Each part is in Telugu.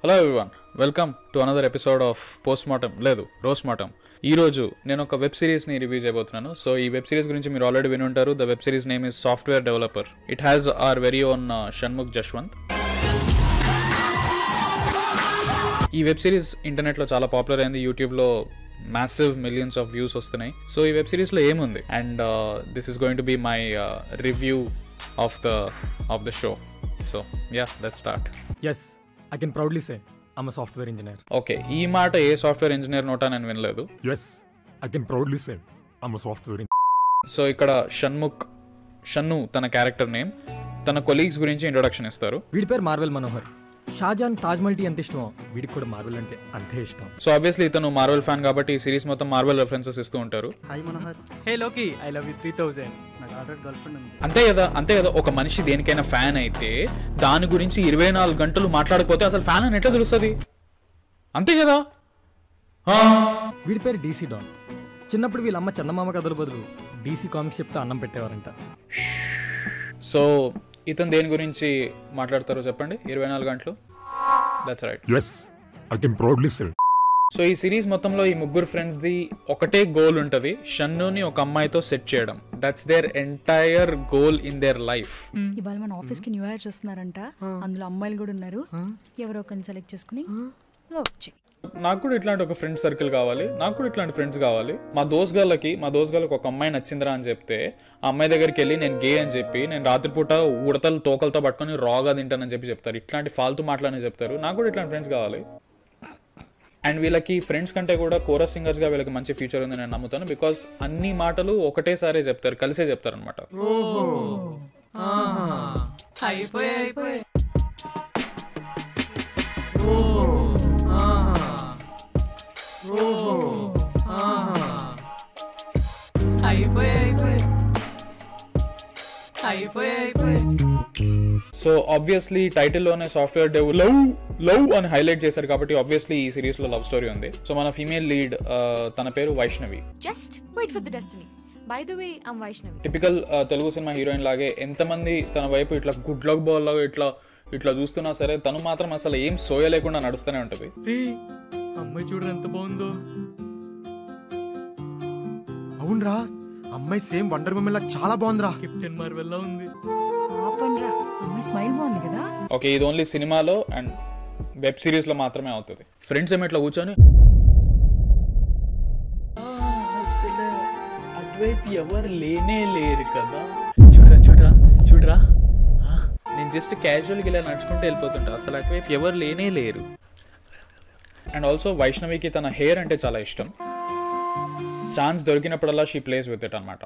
Hello everyone welcome to another episode of post mortem లేదు రోస్ మార్టం ఈ రోజు నేను ఒక వెబ్ సిరీస్ని రివ్యూ చేయబోతున్నాను సో ఈ వెబ్ సిరీస్ గురించి మీరు ఆల్రెడీ విని ఉంటారు the web series name is software developer it has our very own Shanmukh Jaswanth ఈ వెబ్ సిరీస్ ఇంటర్నెట్లో చాలా పాపులర్ అయింది యూట్యూబ్లో మ్యాసివ్ మిలియన్స్ ఆఫ్ వ్యూస్ వస్తున్నాయి సో ఈ వెబ్ సిరీస్లో ఏముంది and this is going to be my review of the of the show so yeah let start yes I can proudly say I'm software engineer okay ఈ మాట ఏ సాఫ్ట్వేర్ ఇంజనీర్ నోటా నేను వినలేదు yes I can proudly say I'm software so ఇక్కడ షణ్ముఖ్ షన్ను తన క్యారెక్టర్ నేమ్ తన కొలీగ్స్ గురించి ఇంట్రొడక్షన్ ఇస్తారు వీడి పేరు మార్వెల్ మనోహర్ షాజాన్ తాజ్ మహల్ టీ ఎంత ఇష్టమో వీడికి కూడా మార్వెల్ అంటే అంతే ఇష్టం సో ఆబ్వియస్లీ ఇతను మార్వెల్ ఫ్యాన్ కాబట్టి ఈ సిరీస్ మొత్తం మార్వెల్ రెఫరెన్సెస్ ఇస్తూ ఉంటారు hi Manohar hey Loki I love you three thousand నాకు ఆల్రెడీ గర్ల్ ఫ్రెండ్ ఉంది అంతే కదా అంతే కదా ఒక మనిషి దేనికైనా ఫ్యాన్ అయితే దాని గురించి ఇరవై నాలుగు గంటలు మాట్లాడకపోతే అసలు ఫ్యాన్ అని ఎట్లా తెలుస్తుంది అంతే కదా ఆ. వీడి పేరు డీసీ డాన్ చిన్నప్పుడు వీళ్ళ అమ్మ చందమామ కథల బదులు డీసీ కామిక్స్ చెప్తే అన్నం పెట్టేవారంట సో ఇతను దేని గురించి మాట్లాడతారో చెప్పండి ఇరవై నాలుగు గంటలు that's right Yes, I can proudly say. So ఈ సిరీస్ మొత్తంలో ఈ ముగ్గురు ఫ్రెండ్స్ ది ఒకటే గోల్ ఉంటది షన్నుని ఒక అమ్మాయితో సెట్ చేయడం that's their entire goal in their life ఇవాళ మన ఆఫీస్ కి న్యూ ఇయర్ చూస్తున్నారంట అందులో అమ్మాయిలు కూడా ఉన్నారు ఎవరో ఒకరిని సెలెక్ట్ చేసుకుని లవ్ చేయి నాకు కూడా ఇట్లాంటి ఒక ఫ్రెండ్ సర్కిల్ కావాలి నాకు కూడా ఇట్లాంటి ఫ్రెండ్స్ కావాలి మా దోస్ గాళ్ళకి మా దోస్ గాళ్ళకి ఒక అమ్మాయి నచ్చిందిరా అని చెప్తే ఆ అమ్మాయి దగ్గరికి వెళ్ళి నేను గే అని చెప్పి నేను రాత్రిపూట ఉడతలు తోకలతో పట్టుకొని రాగా తింటానని చెప్పి చెప్తారు ఇట్లాంటి ఫాల్తూ మాటలని చెప్తారు నాకు కూడా ఇట్లాంటి ఫ్రెండ్స్ కావాలి అండ్ వీళ్ళకి ఫ్రెండ్స్ కంటే కూడా కోరస్ సింగర్స్ గా వీళ్ళకి మంచి ఫ్యూచర్ ఉంది నేను నమ్ముతాను బికాస్ అన్ని మాటలు ఒకటేసారి చెప్తారు కలిసే చెప్తారు అనమాట సో ఆబ్వియస్లీ టైటిల్లోనే సాఫ్ట్వేర్ డెవ్ లవ్ లవ్ అని హైలైట్ చేశారు కాబట్టి ఆబ్వియస్లీ ఈ సిరీస్ లో లవ్ స్టోరీ ఉంది సో మన ఫీమేల్ లీడ్ తన పేరు Vaishnavi just wait for the destiny by the way I'm Vaishnavi typical Telugu సినిమా హీరోయిన్ లాగే ఎంతమంది తన వైపు ఇట్లా గుడ్ లక్ బాల్ లాగా ఇట్లా ఇట్లా చూస్తున్నా సరే తను మాత్రం అసలు ఏం సోయ లేకుండా నడుస్తూనే ఉంటది అమ్మాయి చూడరు ఎంత బాగుందో అవునరా అమ్మాయి సేమ్ వండర్ ఉమెన్ లా చాలా బాగుందిరా కెప్టెన్ మార్వెల్ లా ఉంది ఆపండ్రా అమ్మాయి స్మైల్ బాగుంది కదా ఓకే ఇది ఓన్లీ సినిమాలో అండ్ వెబ్ సిరీస్ లో మాత్రమే అవుతుంది ఫ్రెండ్స్ ఏమో ఇట్లా కూర్చొని అసలు అటువైపు ఎవరు లేనే లేరు కదా చూడరా చూడరా చూడరా ఆ, నేను జస్ట్ క్యాజువల్గా ఇలా నడుచుకుంటూ వెళ్ళిపోతుంటా అసలు అటువైపు ఎవరు లేనే లేరు అండ్ ఆల్సో వైష్ణవికి తన హెయిర్ అంటే చాలా ఇష్టం ఛాన్స్ దొరికినప్పుడల్లా షీ ప్లేస్ విత్ ఇట్ అనమాట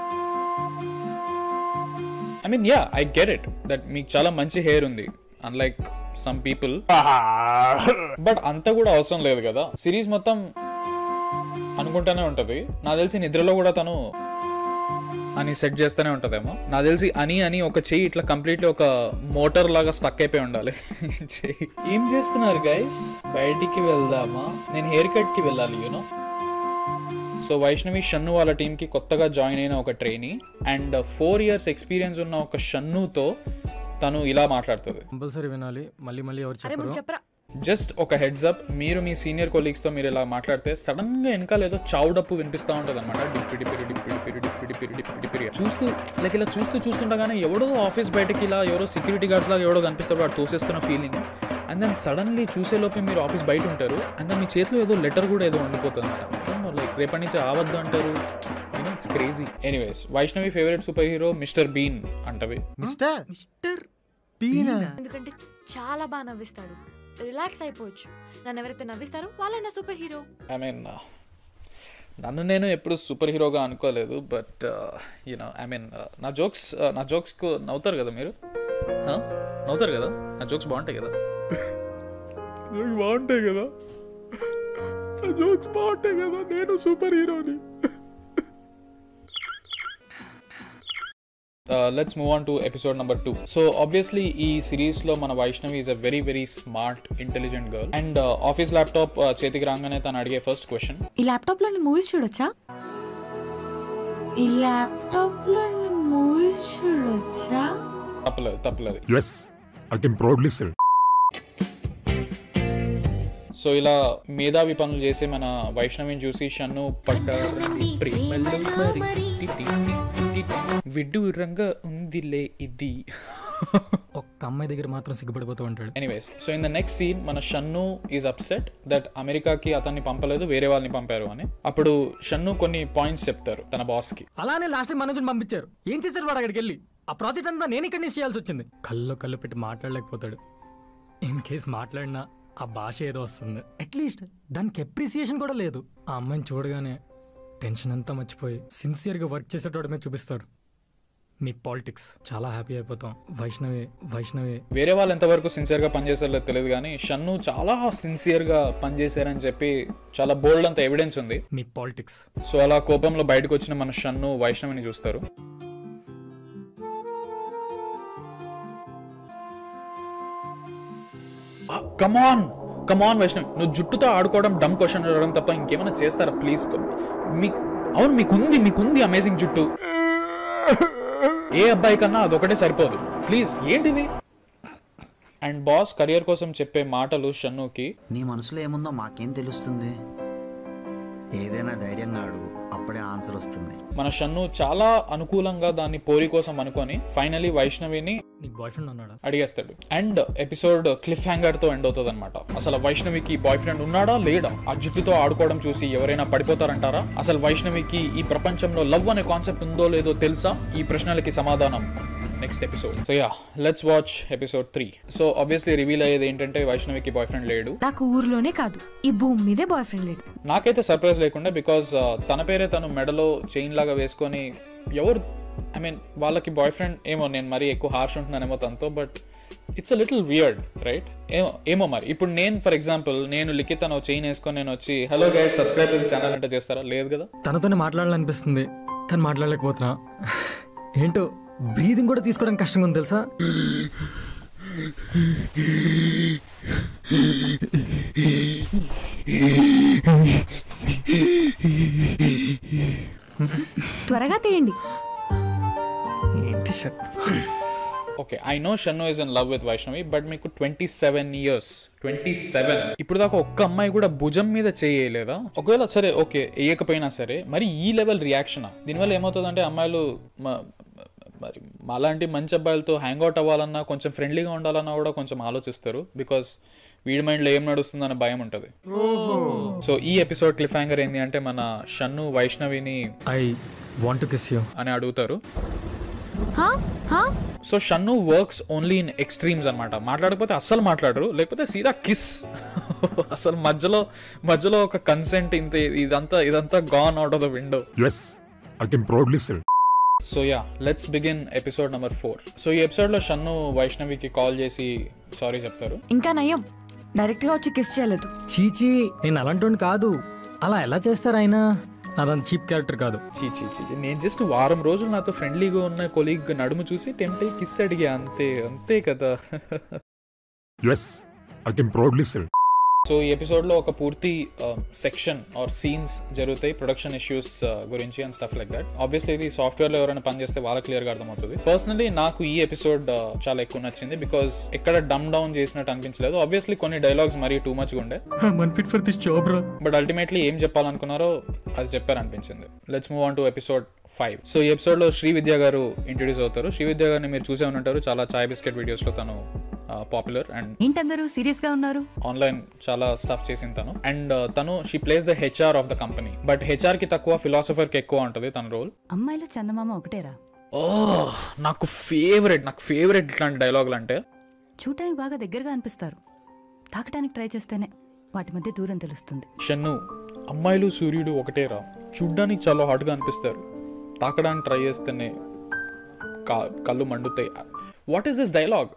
I mean yeah I get it that మీకు చాలా మంచి హెయిర్ ఉంది అన్లైక్ సమ్ పీపుల్ బట్ అంత కూడా అవసరం లేదు కదా సిరీస్ మొత్తం అనుకుంటానే ఉంటది నాకు తెలిసి నిద్రలో కూడా తను అని సెట్ చేస్తూనే ఉంటదేమో నాకు తెలిసి అని అని ఒక చెయ్యి ఇట్లా కంప్లీట్లీ ఒక మోటార్ లాగా స్టక్ అయిపోయి ఉండాలి చెయ్యి. ఏం చేస్తున్నారు గైస్ బయటికి వెళ్దామా నేను హెయిర్ కట్ కి వెళ్ళాలి యూనో సో వైష్ణవి షన్ను వాళ్ళ టీంకి కొత్తగా జాయిన్ అయిన ఒక trainee and four years experience ఉన్న ఒక షన్నుతో తను ఇలా మాట్లాడుతుంది కంపల్సరీ వినాలి మళ్ళీ మళ్ళీ ఎవరు అరే ముందు చెప్పరు చెప్పరా జస్ట్ ఒక హెడ్స్ అప్ మీరు మీ సీనియర్ కొలీగ్స్తో మీరు ఇలా మాట్లాడితే సడన్ గా వెనకాల ఏదో చావుడప్పు వినిపిస్తూ ఉంటుంది అనమాట డిప్పిడి పిరి డిప్పిడి పిరి డిప్పిడి పిరి డిప్పిడి పిరి చూస్తూ లైక్ ఇలా చూస్తూ చూస్తుండగానే ఎవడో ఆఫీస్ బయటకి ఇలా ఎవరో సెక్యూరిటీ గార్డ్స్ లాగా ఎవడో కనిపిస్తాడు వాడు తోసేస్తున్న ఫీలింగ్ అండ్ దెన్ సడన్లీ చూసేలోపే మీరు ఆఫీస్ బయట ఉంటారు అండ్ దెన్ మీ చేతిలో ఏదో లెటర్ కూడా ఏదో ఉండిపోతుంది లైక్ రేపటి నుంచి ఆవద్దు అంటారు you know it's crazy anyways Vaishnavi favourite super hero mister bean అంటవి మిస్టర్ మిస్టర్ పీనా ఎందుకంటే చాలా బాగా నవ్విస్తాడు రిలాక్స్ అయిపోవచ్చు నన్ను ఎవరైతే నవ్విస్తారో వాళ్ళే నా సూపర్ హీరో ఐ మీన్ నన్ను నేను ఎప్పుడు సూపర్ హీరోగా అనుకోలేదు బట్ యూనో ఐ మీన్ నా జోక్స్ నా జోక్స్కు నవ్వుతారు కదా మీరు Huh? నవ్వుతారు కదా నా జోక్స్ బాగుంటాయి కదా బాగుంటాయి కదా నా జోక్స్ బాగుంటాయి కదా నేను సూపర్ హీరోని let's move on to episode number two so obviously ఈ సిరీస్ లో మన Vaishnavi is a very very smart intelligent girl and office laptop చేతికి రాగానే తను అడిగే ఫస్ట్ క్వశ్చన్ ఈ ల్యాప్టాప్ లో నేను మూవీస్ చూడొచ్చా ఈ ల్యాప్టాప్ లో నేను మూవీస్ చూడొచ్చా తప్పలేదు తప్పలేదు Yes, I can proudly say. So ఇలా మేధావి పనులు చేసే మన వైష్ణవిని చూసి షన్ను పడ్డారండి ప్రేమలో మరి టి టి టి టి టి. విడ్డూరంగా ఉందిలే ఇది ఒక్క అమ్మాయి దగ్గర మాత్రం సిగ్గుపడిపోతూ ఉంటాడు anyways so in the next scene మన షన్ను ఈజ్ అప్సెట్ దట్ అమెరికాకి అతన్ని పంపలేదు వేరే వాళ్ళని పంపారు అని అప్పుడు షన్ను కొన్ని పాయింట్స్ చెప్తారు తన బాస్ కి అలానే లాస్ట్ టైం మనోజ్ని పంపించారు ఏం చేశారు వాడు అక్కడికి వెళ్ళి ఆ ప్రాజెక్ట్ అంతా నేను ఇక్కడి నుంచి చేయాల్సి వచ్చింది కళ్ళు కళ్ళు పెట్టి మాట్లాడలేకపోతాడు ఇన్ కేస్ మాట్లాడినా ఆ భాష ఏదో వస్తుంది అట్లీస్ట్ దానికి అప్రిసియేషన్ కూడా లేదు ఆ అమ్మాయిని చూడగానే టెన్షన్ అంతా మర్చిపోయి సిన్సియర్గా వర్క్ చేసేటోడి మీద చూపిస్తారు మీ పాలిటిక్స్ చాలా హ్యాపీ అయిపోతాం వైష్ణవి వైష్ణవి వేరే వాళ్ళు ఎంతవరకు సిన్సియర్ గా పనిచేసారో లేదు తెలియదు కానీ షన్ను చాలా సిన్సియర్ గా పనిచేశారని చెప్పి చాలా బోల్డ్ అంత ఎవిడెన్స్ ఉంది మీ పాలిటిక్స్ సో అలా కోపంలో బయటకు వచ్చిన మన షన్ను వైష్ణవిని చూస్తారు కమాన్ కమాన్ వైష్ణవి నువ్వు జుట్టుతో ఆడుకోవడం డమ్ క్వశ్చన్ అడగడం తప్ప ఇంకేమైనా చేస్తారా ప్లీజ్ మీ అవును మీకుంది మీకుంది అమేజింగ్ జుట్టు ఏ అబ్బాయి కన్నా అదొకటే సరిపోదు ప్లీజ్ ఏంటిది అండ్ బాస్ కెరియర్ కోసం చెప్పే మాటలు షన్నుకి నీ మనసులో ఏముందో మాకేం తెలుస్తుంది ఏదైనా ధైర్యంగా అడుగు అప్పుడే ఆన్సర్ వస్తుంది మన షన్ను చాలా అనుకూలంగా దాన్ని పోరి కోసం అనుకొని ఫైనలీ వైష్ణవిని నీకు బాయ్ ఫ్రెండ్ ఉన్నాడా అడిగేస్తాడు అండ్ ఎపిసోడ్ క్లిఫ్ హ్యాంగర్ తో ఎండ్ అవుతుంది అనమాట అసలు వైష్ణవికి బాయ్ ఫ్రెండ్ ఉన్నాడా లేడా ఆ జుట్టుతో ఆడుకోవడం చూసి ఎవరైనా పడిపోతారంటారా అసలు వైష్ణవికి ఈ ప్రపంచంలో లవ్ అనే కాన్సెప్ట్ ఉందో లేదో తెలుసా ఈ ప్రశ్నలకి సమాధానం next episode so yeah let's watch episode three so obviously reveal అయ్యేది ఏంటంటే వైష్ణవికి బాయ్ ఫ్రెండ్ లేడు నాకు ఊర్లోనే కాదు ఈ భూమి మీదే బాయ్ ఫ్రెండ్ లేడు నాకైతే సర్ప్రైజ్ లేకుండా బికాజ్ తన పేరే తను మెడలో చైన్ లాగా వేసుకొని ఎవరు ఐ మీన్ వాళ్ళకి బాయ్ ఫ్రెండ్ ఏమో నేను మరీ ఎక్కువ హార్ష్ ఉంటున్నానేమో తనతో but it's a little weird right ఏమో ఏమో మరి ఇప్పుడు నేను ఫర్ ఎగ్జాంపుల్ నేను లిఖిత్ అని చైన్ వేసుకొని నేను వచ్చి హలో గైస్ సబ్స్క్రైబ్ ఛానల్ అంటే చేస్తారా లేదు కదా తనతోనే మాట్లాడాలనిపిస్తుంది కానీ మాట్లాడలేకపోతున్నా ఏంటో బ్రీదింగ్ కూడా తీసుకోవడం కష్టంగా ఉంది తెలుసా త్వరగా తీయండి ఏంటి shirt okay I know Shannu is in love with Vaishnavi but మీకు twenty seven years twenty seven ఇప్పుడు దాకా ఒక్క అమ్మాయి కూడా భుజం మీద చేయలేదా ఒకవేళ సరే ఓకే వేయకపోయినా సరే మరి ఈ లెవెల్ రియాక్షన్ దీనివల్ల ఏమవుతుందంటే అమ్మాయిలు మ- మరి మాలాంటి మంచి అబ్బాయిలతో హ్యాంగ్ అవుట్ అవ్వాలన్నా కొంచెం ఫ్రెండ్లీగా ఉండాలన్నా కూడా కొంచెం ఆలోచిస్తారు బికాస్ వీడి మైండ్లో ఏం నడుస్తుందనే భయం ఉంటుంది సో ఈ ఎపిసోడ్ క్లిఫ్ హ్యాంగర్ ఏంటి అంటే మన షన్ను వైష్ణవిని ఐ వాంట్ కిస్ యూ అని అడుగుతారు హా? హా? So Shannu works only in extremes అనమాట మాట్లాడకపోతే అస్సలు మాట్లాడరు లేకపోతే సీదా కిస్ అసలు మధ్యలో మధ్యలో ఒక కన్సెంట్ ఇంత ఇదంతా ఇదంతా gone out of the window Yes, I can proudly say. So yeah let's begin episode number four so ఈ ఎపిసోడ్ లో షన్ను వైష్ణవికి కాల్ చేసి సారీ చెప్తారు ఇంకా నయం డైరెక్ట్ గా వచ్చి కిస్ చేయలేదు చీచీ నేను అలాంటి కాదు అలా ఎలా చేస్తారు ఆయన నాదంత చీప్ క్యారెక్టర్ కాదు చీ చీ చీ చీ. నేను జస్ట్ వారం రోజులు నాతో ఫ్రెండ్లీగా ఉన్న కొలీగ్ నడుము చూసి టెంపుల్ కిస్ అడిగా అంతే అంతే కదా Yes, I can proudly say. So ఈ ఎపిసోడ్ లో ఒక పూర్తి సెక్షన్ ఆర్ సీన్స్ జరుగుతాయి ప్రొడక్షన్ ఇష్యూస్ గురించి and stuff like that obviously ఇది సాఫ్ట్వేర్ లో ఎవరైనా పనిచేస్తే వాళ్ళకి క్లియర్ గా అర్థమవుతుంది పర్సనలీ నాకు ఈ ఎపిసోడ్ చాలా ఎక్కువ నచ్చింది బికాస్ ఎక్కడ డమ్ డౌన్ చేసినట్టు అనిపించలేదు ఆబ్వియస్లీ కొన్ని డైలాగ్స్ మరీ టూ మచ్ ఉండే man fit for this job రా బట్ అల్టిమేట్లీ ఏం చెప్పాలనుకున్నారో అది చెప్పారనిపించింది let's move on to episode five so ఈ ఎపిసోడ్ లో శ్రీ విద్య గారు ఇంట్రడ్యూస్ అవుతారు శ్రీ విద్య గారిని మీరు చూసే ఉంటారు చాలా చాయ్ బిస్కెట్ వీడియోస్ లో తను పాపులర్ అండ్ ఏంటందరూ సీరియస్ గా ఉన్నారు ఆన్లైన్ చాలా స్టఫ్ చేసింది తను అండ్ తను she plays the HR of the company but HR కి తక్కువ ఫిలాసఫర్ కి ఎక్కువ ఉంటుంది తన రోల్ అమ్మాయిలు చందమామ ఒకటేరా ఓ నాకు ఫేవరెట్ నాకు ఫేవరెట్ ఇట్లాంటి డైలాగులు అంటే చూడటానికి బాగా దగ్గరగా అనిపిస్తారు తాకటానికి ట్రై చేస్తేనే వాటి మధ్య దూరం తెలుస్తుంది షన్ను అమ్మాయిలు సూర్యుడు ఒకటేరా చూడ్డానికి చాలా హాట్గా అనిపిస్తారు తాకడానికి ట్రై చేస్తేనే కా- కళ్ళు మండుతాయి what is this dialogue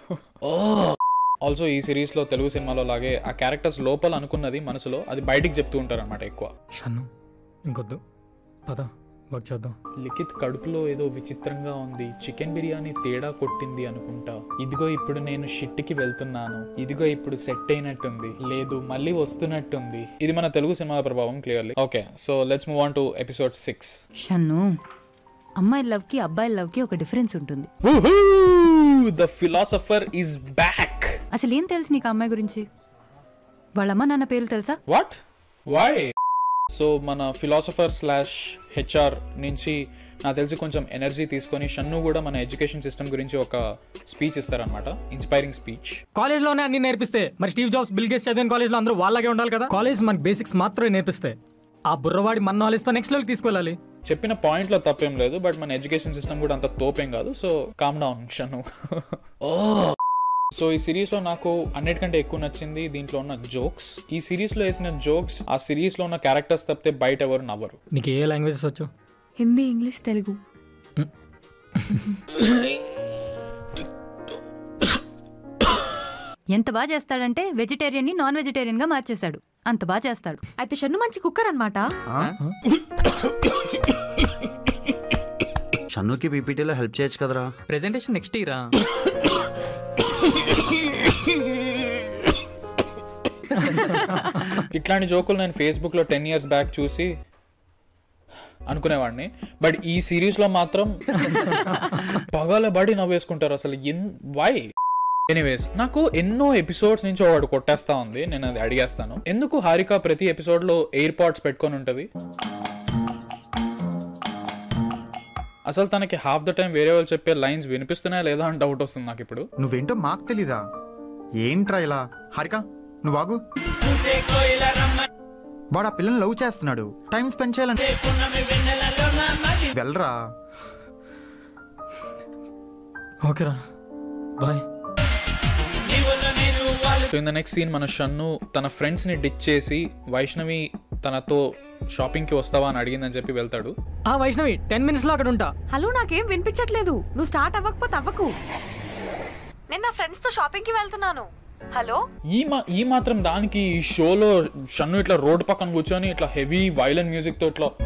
also ఈ సిరీస్ లో తెలుగు సినిమాలో లాగే ఆ క్యారెక్టర్స్ లోపల అనుకున్నది మనసులో అది బయటికి చెప్తూ ఉంటారు అనమాట ఎక్కువ షన్ను ఇంకొద్దు పద వర్క్ చేద్దాం లిఖిత్ కడుపులో ఏదో విచిత్రంగా ఉంది చికెన్ బిర్యానీ తేడా కొట్టింది అనుకుంటా ఇదిగో ఇప్పుడు నేను షిట్కి వెళ్తున్నాను ఇదిగో ఇప్పుడు సెట్ అయినట్టుంది లేదు మళ్ళీ వస్తున్నట్టుంది ఇది మన తెలుగు సినిమాల ప్రభావం clearly okay so let's move on to episode six Shannu అమ్మాయి లవ్ కి అబ్బాయి లవ్ కి ఒక డిఫరెన్స్ ఉంటుంది ద ఫిలాసఫర్ ఈస్ బ్యాక్ అసలు ఏం తెలుసు నీకు ఆ అమ్మాయి గురించి వాళ్ళమ్మ నాన్న పేర్లు తెలుసా వాట్ వై సో మన ఫిలాసఫర్ స్లాష్ హెచ్ఆర్ నుంచి నాకు తెలిసి కొంచెం ఎనర్జీ తీసుకొని షన్ను కూడా మన ఎడ్యుకేషన్ సిస్టమ్ గురించి ఒక స్పీచ్ ఇస్తారనమాట ఇన్స్పైరింగ్ స్పీచ్ కాలేజ్ లోనే అన్ని నేర్పిస్తే మరి స్టీవ్ జాబ్స్ బిల్ గేట్స్ చదివిన కాలేజ్ లో అందరూ వాళ్ళగే ఉండాలి కదా కాలేజ్ మనకి బేసిక్స్ మాత్రమే నేర్పిస్తే ఆ బుర్రవాడి మన నాలెడ్జ్ తో నెక్స్ట్ లెవెల్ తీసుకెళ్ళాలి చెప్పిన పాయింట్లో తప్పేం లేదు బట్ మన ఎడ్యుకేషన్ సిస్టమ్ కూడా అంత తోపేం కాదు so calm down Shannu so ఈ సిరీస్ లో నాకు అన్నిటికంటే ఎక్కువ నచ్చింది దీంట్లో ఉన్న జోక్స్ ఈ సిరీస్ లో వేసిన జోక్స్ ఆ సిరీస్ లో ఉన్న క్యారెక్టర్స్ తప్పితే బయట ఎవరు నవ్వరు నీకు ఏ లాంగ్వేజెస్ వచ్చు హిందీ ఇంగ్లీష్ తెలుగు ఎంత బాగా చేస్తాడంటే వెజిటేరియన్ ని నాన్ వెజిటేరియన్ గా మార్చేశాడు అంత బాగా చేస్తాడు అయితే షన్ను మంచి కుక్కర్ అనమాట షన్నుకి పీపీటీలో హెల్ప్ చేయొచ్చు కదరా ప్రెజెంటేషన్ నెక్స్ట్ ఇయరా ఇట్లాంటి జోకులు నేను ఫేస్బుక్ లో టెన్ ఇయర్స్ బ్యాక్ చూసి అనుకునేవాడిని బట్ ఈ సిరీస్ లో మాత్రం పగలబడి నవ్వేసుకుంటారు అసలు ఎన్ వై ఎనీవేస్ నాకు ఎన్నో ఎపిసోడ్స్ నుంచి ఒకటి కొట్టేస్తా ఉంది నేను అది అడిగేస్తాను ఎందుకు హారిక ప్రతి ఎపిసోడ్ లో ఎయిర్ పాడ్స్ పెట్టుకొని ఉంటది అసలు తనకి హాఫ్ ద టైం వేరే వాళ్ళు చెప్పే లైన్స్ వినిపిస్తున్నాయా లేదా అని డౌట్ వస్తుంది నాకు ఇప్పుడు నువ్వేంటో మాకు తెలీదా ఏంట్రా ఇలా హారిక నువ్వు ఆగు వాడు ఆ పిల్లని లవ్ చేస్తున్నాడు టైం స్పెండ్ చేయాలంటే వెళ్ళరా ఓకేరా bye so in the next scene మన షన్ను తన ఫ్రెండ్స్ ని డిచ్ చేసి వైష్ణవి తనతో షాపింగ్ కి వస్తావా అని అడిగిందని చెప్పి వెళ్తాడు ఆ వైష్ణవి టెన్ మినిట్స్ లో అక్కడ ఉంటా హలో నాకేం వినిపించట్లేదు నువ్వు స్టార్ట్ అవ్వకపోతే అవ్వకు నేను నా ఫ్రెండ్స్ తో షాపింగ్ కి వెళ్తున్నాను హలో ఈ మా ఈ మాత్రం దానికి ఈ షోలో షన్ను ఇట్లా రోడ్ పక్కన కూర్చొని ఇట్లా హెవీ వైలెంట్ మ్యూజిక్ తో ఇట్లా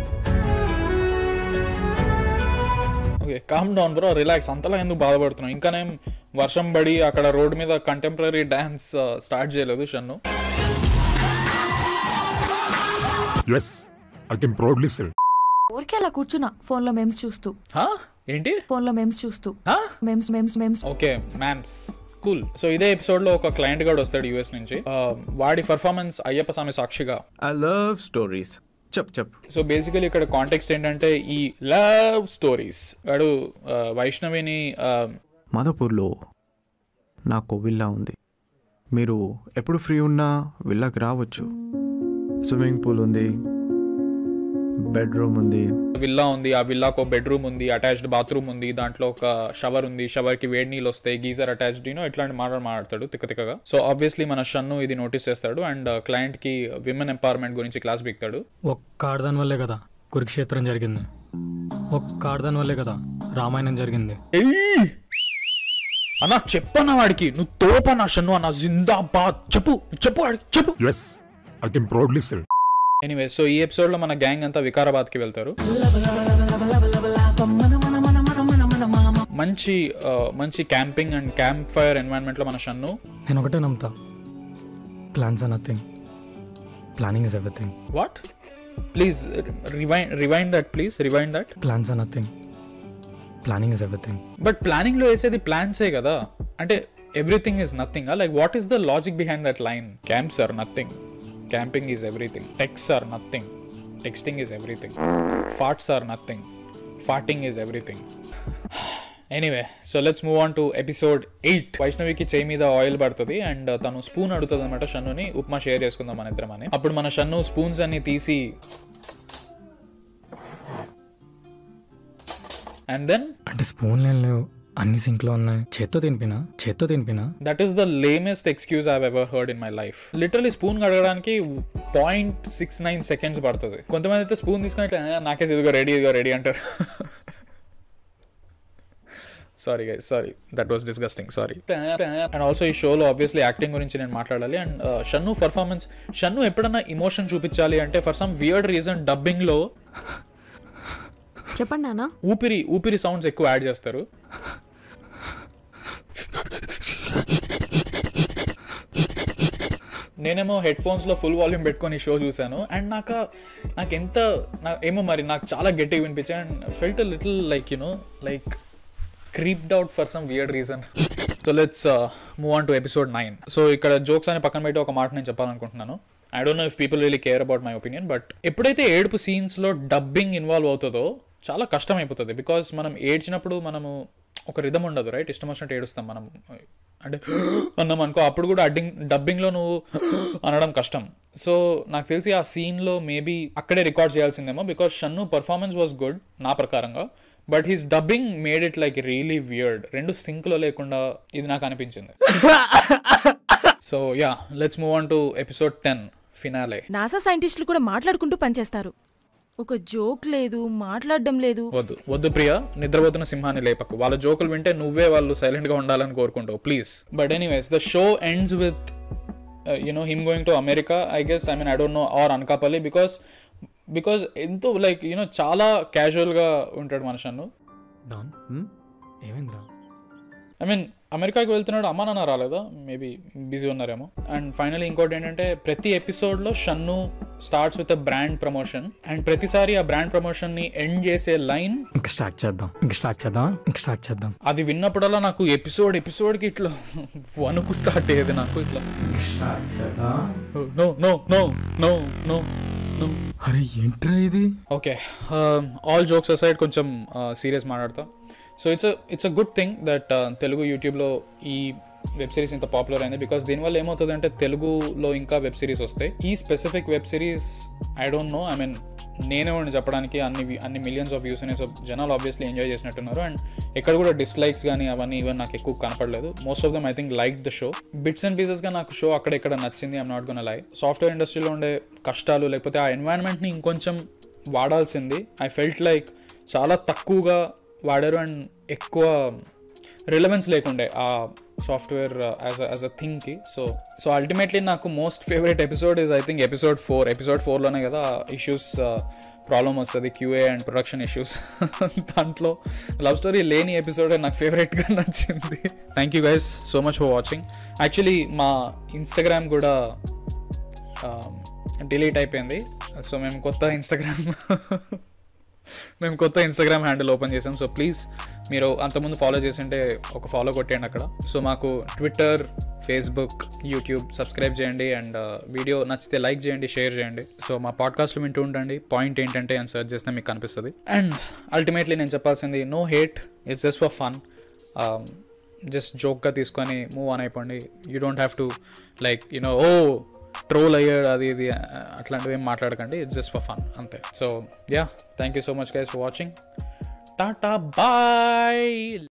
okay calm down bro relax అంతలా ఎందుకు బాధపడుతున్నావు ఇంకా నేను వర్షం పడి అక్కడ రోడ్ మీద కంటెంపరీ డాన్స్ స్టార్ట్ చేయలేదు Shannu Yes, I can proudly say. ఊరికే అలా కూర్చున్నా ఫోన్ లో మేమ్స్ చూస్తూ హా? ఏంటి ఫోన్ లో మేమ్స్ చూస్తూ హా? Memes memes memes okay mams cool so ఇదే ఎపిసోడ్ లో ఒక క్లయింట్ గాడు వస్తాడు యూఎస్ నుంచి ఆ, వాడి పర్ఫార్మెన్స్ అయ్యప్ప స్వామి సాక్షిగా ఐ లవ్ స్టోరీస్ చెప్ చెప్ సో బేసికలీ ఇక్కడ కాంటెక్స్ట్ ఏంటంటే ఈ లవ్ స్టోరీస్ వాడు ఆ, వైష్ణవిని ఆ, మాధవపూర్లో నాకు విల్లా ఉంది మీరు ఎప్పుడు ఫ్రీ ఉన్నా విల్లాకి రావచ్చు స్విమ్మింగ్ పూల్ ఉంది బెడ్రూమ్ ఉంది విల్లా ఉంది ఆ విల్లాకు ఒక బెడ్రూమ్ ఉంది అటాచ్డ్ బాత్రూమ్ ఉంది దాంట్లో ఒక షవర్ ఉంది షవర్ కి వేడి నీళ్ళు వస్తాయి గీజర్ అటాచ్డ్ యూనో ఇట్లాంటి మాటలు మాట్లాడతాడు తిక్క తిక్కగా సో ఆబ్వియస్లీ మన షన్ను ఇది నోటీస్ చేస్తాడు అండ్ క్లయింట్ కి విమెన్ ఎంపవర్మెంట్ గురించి క్లాస్ బిక్తాడు ఒక్క ఆడదాని వల్లే కదా కురుక్షేత్రం జరిగింది ఒక్క ఆడదాని వల్లే కదా రామాయణం జరిగింది అన్న చెప్పన్న వాడికి నువ్వు తోపన్నా షన్ను అన్న జిందాబాద్ చెప్పు చెప్పు వాడికి చెప్పు Yes, I can proudly say. Anyway so ఈ ఎపిసోడ్ లో మన గ్యాంగ్ అంతా వికారాబాద్ కి వెళ్తారు మంచి ఆ, మంచి camping and camp fire environment లో మన షన్ను నేను ఒకటే నమ్ముతా plans are nothing planning is everything what please rewind rewind that please rewind that plans are nothing planning is everything but planning లో వేసేది ప్లాన్సే కదా అంటే everything is nothing like what is the logic behind that line camps are nothing camping is everything texts are nothing texting is everything farts are nothing farting is everything anyway so let's move on to episode eight వైష్ణవికి చేయి మీద ఆయిల్ పడుతుంది అండ్ తను స్పూన్ అడుగుతుంది అనమాట షన్నుని ఉప్మా షేర్ చేసుకుందాం మన ఇద్దరం అని అప్పుడు మన షన్ను స్పూన్స్ అన్ని తీసి అండ్ దెన్ అంటే స్పూన్ లేని లేవు అన్ని సింక్లో ఉన్నాయి చేత్తో తినిపినా చేత్తో తినిపినా that is the lamest excuse I ever heard in my life literally spoon కడగడానికి పాయింట్ సిక్స్ నైన్ సెకండ్స్ పడుతుంది కొంతమంది అయితే స్పూన్ తీసుకొని ఇట్లా, "ఆ, నాకే ఇదిగో రెడీ ఇదిగో రెడీ అంటారు sorry guys sorry that was disgusting sorry and also ఈ షోలో ఆబ్వియస్లీ యాక్టింగ్ గురించి నేను మాట్లాడాలి అండ్ షన్ను పర్ఫార్మెన్స్ షన్ను ఎప్పుడన్నా ఇమోషన్ చూపించాలి అంటే for some weird reason dubbing లో చెప్పండి నాన్న ఊపిరి ఊపిరి సౌండ్స్ ఎక్కువ యాడ్ చేస్తారు నేనేమో హెడ్ ఫోన్స్ లో ఫుల్ వాల్యూమ్ పెట్టుకొని షో చూశాను అండ్ నాకు నాకు ఎంత నా ఏమో మరి నాకు చాలా గట్టిగా వినిపించాయి and felt little like you know like creeped out for some weird reason so let's move on to episode nine so ఇక్కడ జోక్స్ అని పక్కన పెట్టి ఒక మాట నేను చెప్పాలనుకుంటున్నాను I don't know if people really care about my opinion but ఎప్పుడైతే ఏడుపు సీన్స్లో డబ్బింగ్ ఇన్వాల్వ్ అవుతుందో చాలా కష్టం అయిపోతుంది బికాస్ మనం ఏడ్చినప్పుడు మనము ఒక రిధం ఉండదు రైట్ ఇష్టం వచ్చినట్టు ఏడుస్తాం మనం అంటే అన్నాం అనుకో అప్పుడు కూడా అడ్డింగ్ డబ్బింగ్లో నువ్వు అనడం కష్టం సో నాకు తెలిసి ఆ సీన్లో మేబీ అక్కడే రికార్డ్ చేయాల్సిందేమో because Shannu performance was good నా ప్రకారంగా but he's dubbing made it like really weird రెండు సింక్లో లేకుండా ఇది నాకు అనిపించింది so yeah let's move on to episode ten finale NASA సైంటిస్టులు కూడా మాట్లాడుకుంటూ పనిచేస్తారు ఒక జోక్ లేదు మాట్లాడడం లేదు వద్దు వద్దు ప్రియ నిద్రపోతున్న సింహాన్ని లేపకు వాళ్ళ జోకులు వింటే నువ్వే వాళ్ళు సైలెంట్ గా ఉండాలని కోరుకుంటావు please but anyways the show ends with you know him going to America I guess I mean I don't know or Anakapalli because because ఎంతో లైక్ యూనో చాలా క్యాజువల్గా ఉంటాడు మనుషన్ను డాన్ Hmm? ఏమైందిరా ఐ మీన్ అమెరికాకి వెళ్తున్నాడు అమ్మా నాన్న రాలేదా మేబీ బిజీ ఉన్నారేమో అండ్ ఫైనల్ ఇంకోటి ఏంటంటే ప్రతి ఎపిసోడ్లో షన్ను starts with a brand promotion and ప్రతిసారి ఆ బ్రాండ్ ప్రమోషన్ని ఎండ్ చేసే లైన్ ఇంకా స్టార్ట్ చేద్దాం ఇంకా స్టార్ట్ చేద్దాం ఇంకా స్టార్ట్ చేద్దాం అది విన్నప్పుడల్లా నాకు ఎపిసోడ్ ఎపిసోడ్కి ఇట్లా వణుకు స్టార్ట్ అయ్యేది నాకు ఇట్లా స్టార్ట్ చేద్దాం no no no no no no అరే ఏంట్రా ఇది ఓకే ఆల్ జోక్స్ అసైడ్ కొంచెం సీరియస్ మాట్లాడతా so it's it's a good thing that Telugu యూట్యూబ్లో ఈ వెబ్ సిరీస్ ఇంత పాపులర్ అయింది బికాస్ దీనివల్ల ఏమవుతుందంటే తెలుగులో ఇంకా వెబ్ సిరీస్ వస్తాయి ఈ specific web series I don't know I mean నేనే ఉండి చెప్పడానికి అన్ని vi- అన్ని మిలియన్స్ ఆఫ్ వ్యూస్ అనేసి జనాలు ఆబ్వియస్లీ ఎంజాయ్ చేసినట్టున్నారు అండ్ ఎక్కడ కూడా డిస్లైక్స్ కానీ అవన్నీ ఈవెన్ నాకు ఎక్కువ కనపడలేదు most of them I think like the show bits and పీసెస్గా నాకు షో అక్కడెక్కడ నచ్చింది I'm not gonna lie software ఇండస్ట్రీలో ఉండే కష్టాలు లేకపోతే ఆ ఎన్వైరన్మెంట్ని ఇంకొంచెం వాడాల్సింది ఐ ఫెల్ట్ లైక్ చాలా తక్కువగా వాడారు అండ్ ఎక్కువ రిలవెన్స్ లేకుండే ఆ సాఫ్ట్వేర్ యాజ్ యాజ్ అ థింగ్కి సో సో అల్టిమేట్లీ నాకు most favourite episode is I think episode four episode ఫోర్లోనే కదా ఇష్యూస్ ప్రాబ్లమ్ వస్తుంది క్యూఏ అండ్ ప్రొడక్షన్ ఇష్యూస్ దాంట్లో లవ్ స్టోరీ లేని ఎపిసోడ్ నాకు ఫేవరెట్గా నచ్చింది thank you guys so much for watching actually మా ఇన్స్టాగ్రామ్ కూడా డిలీట్ అయిపోయింది సో మేము కొత్త ఇన్స్టాగ్రామ్ మేము కొత్త ఇన్స్టాగ్రామ్ హ్యాండిల్ ఓపెన్ చేసాం సో ప్లీజ్ మీరు అంతకుముందు ఫాలో చేసింటే ఒక ఫాలో కొట్టేయండి అక్కడ సో మాకు ట్విట్టర్ ఫేస్బుక్ యూట్యూబ్ సబ్స్క్రైబ్ చేయండి అండ్ వీడియో నచ్చితే లైక్ చేయండి షేర్ చేయండి సో మా పాడ్కాస్ట్లు వింటూ ఉండండి పాయింట్ ఏంటంటే అని సెర్చ్ చేస్తే మీకు కనిపిస్తుంది అండ్ అల్టిమేట్లీ నేను చెప్పాల్సింది no hate it's just for fun just జోక్గా తీసుకొని మూవ్ ఆన్ అయిపోండి you don't have to like you know oh troll అయ్యాడు అది ఇది అట్లాంటివి ఏం మాట్లాడకండి ఇట్స్ జస్ట్ ఫర్ ఫన్ అంతే so yeah thank you so much guys for watching tata bye